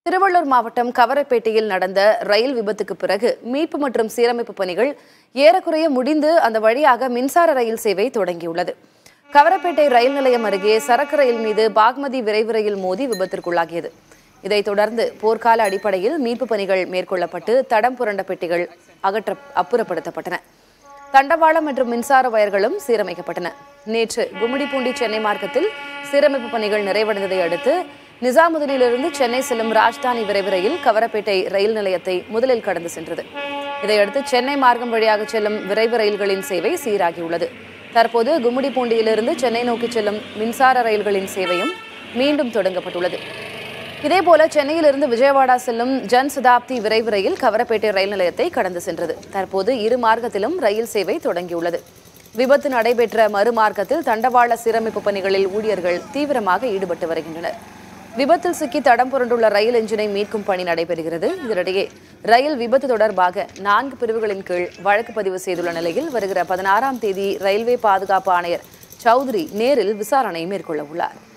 திருவள்ளூர் மாவட்டம் கவரப்பேட்டையில் நடந்த ரயில் விபத்துக்கு பிறகு மீட்பு மற்றும் சீரமைப்பு பணிகள் ஏறக்குறைய முடிந்து அந்த வழியாக மின்சார ரயில் சேவை தொடங்கியுள்ளது கவரப்பேட்டை ரயில் நிலையம் அருகே சரக்கு ரயில் மீது பாக்மதி விரைவு ரயில் மோதி விபத்திற்குள்ளாகியது இதைத் தொடர்ந்து போர்க்கால அடிப்படையில் மீட்பு பணிகள் மேற்கொள்ளப்பட்டு தடம் புரண்ட பெட்டிகள் அகற்ற அப்புறப்படுத்தப்பட்டன தண்டவாளம் மற்றும் மின்சார வயர்களும் சீரமைக்கப்பட்டன நேற்று கும்மிடிப்பூண்டி சென்னை மார்க்கத்தில் சீரமைப்பு பணிகள் நிறைவடைந்ததை அடுத்து நிசாமுதனிலிருந்து சென்னை செல்லும் ராஜ்தானி விரைவு ரயில் கவரப்பேட்டை ரயில் நிலையத்தை முதலில் கடந்து சென்றது இதையடுத்து சென்னை மார்க்கம் வழியாக செல்லும் விரைவு ரயில்களின் சேவை சீராகியுள்ளது தற்போது கும்மிடிப்பூண்டியிலிருந்து சென்னை நோக்கி செல்லும் மின்சார ரயில்களின் சேவையும் மீண்டும் தொடங்கப்பட்டுள்ளது இதேபோல சென்னையிலிருந்து விஜயவாடா செல்லும் ஜன் சதாப்தி விரைவு ரயில் கவரப்பேட்டை ரயில் நிலையத்தை கடந்து சென்றது தற்போது இரு மார்க்கத்திலும் ரயில் சேவை தொடங்கியுள்ளது விபத்து நடைபெற்ற மறுமார்க்கத்தில் தண்டவாள சீரமைப்பு பணிகளில் ஊழியர்கள் தீவிரமாக ஈடுபட்டு வருகின்றனர் விபத்தில் சிக்கி தடம் புரண்டுள்ள ரயில் எஞ்சினை மீட்கும் பணி நடைபெறுகிறது இதனிடையே ரயில் விபத்து தொடர்பாக நான்கு பிரிவுகளின் கீழ் வழக்கு பதிவு செய்துள்ள நிலையில் வருகிற பதினாறாம் தேதி ரயில்வே பாதுகாப்பு ஆணையர் சௌத்ரி நேரில் விசாரணை மேற்கொள்ள உள்ளார்